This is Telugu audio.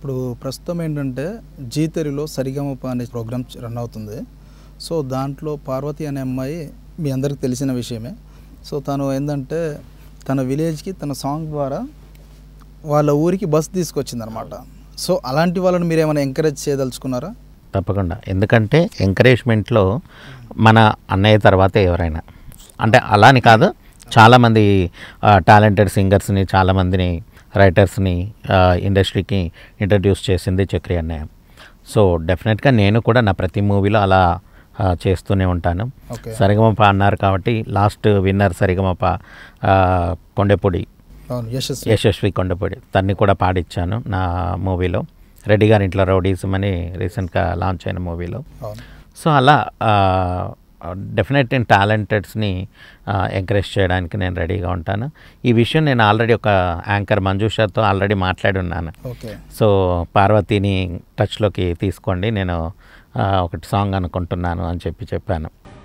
ఇప్పుడు ప్రస్తుతం ఏంటంటే జీ తెలుగులో సరిగమప అనే ప్రోగ్రామ్ రన్ అవుతుంది సో దాంట్లో పార్వతి అనే అమ్మాయి మీ అందరికి తెలిసిన విషయమే సో తను ఏంటంటే తన విలేజ్కి తన సాంగ్ ద్వారా వాళ్ళ ఊరికి బస్ తీసుకొచ్చిందనమాట సో అలాంటి వాళ్ళని మీరు ఏమైనా ఎంకరేజ్ చేయదలుచుకున్నారా తప్పకుండా ఎందుకంటే ఎంకరేజ్మెంట్లో మన అన్నయ్య తర్వాతే ఎవరైనా అంటే అలా అని కాదు చాలామంది టాలెంటెడ్ సింగర్స్ని చాలామందిని రైటర్స్ని ఇండస్ట్రీకి ఇంట్రడ్యూస్ చేసింది చక్రి అన్నయ్య సో డెఫినెట్గా నేను కూడా నా ప్రతి మూవీలో అలా ఆ, చేస్తూనే ఉంటాను ఓకే సరిగమప అన్నారు కాబట్టి లాస్ట్ విన్నర్ సరిగమప ఆ, కొండెపొడి అవును యశస్వి యశస్వి కొండపొడి తన్ని కూడా పాడిచ్చాను నా మూవీలో రెడ్డి గారి ఇంట్లో రౌడీజం అని రీసెంట్గా లాంచ్ అయిన మూవీలో అవును సో అలా డెఫినెట్ ఇన్ టాలెంటెడ్స్ని ఎంకరేజ్ చేయడానికి నేను రెడీగా ఉంటాను ఈ విషయం నేను ఆల్రెడీ ఒక యాంకర్ మంజుషాతో ఆల్రెడీ మాట్లాడి ఉన్నాను ఓకే సో పార్వతిని టచ్లోకి తీసుకోండి నేను ఆ, ఒకటి సాంగ్ అనుకుంటున్నాను అని చెప్పి చెప్పాను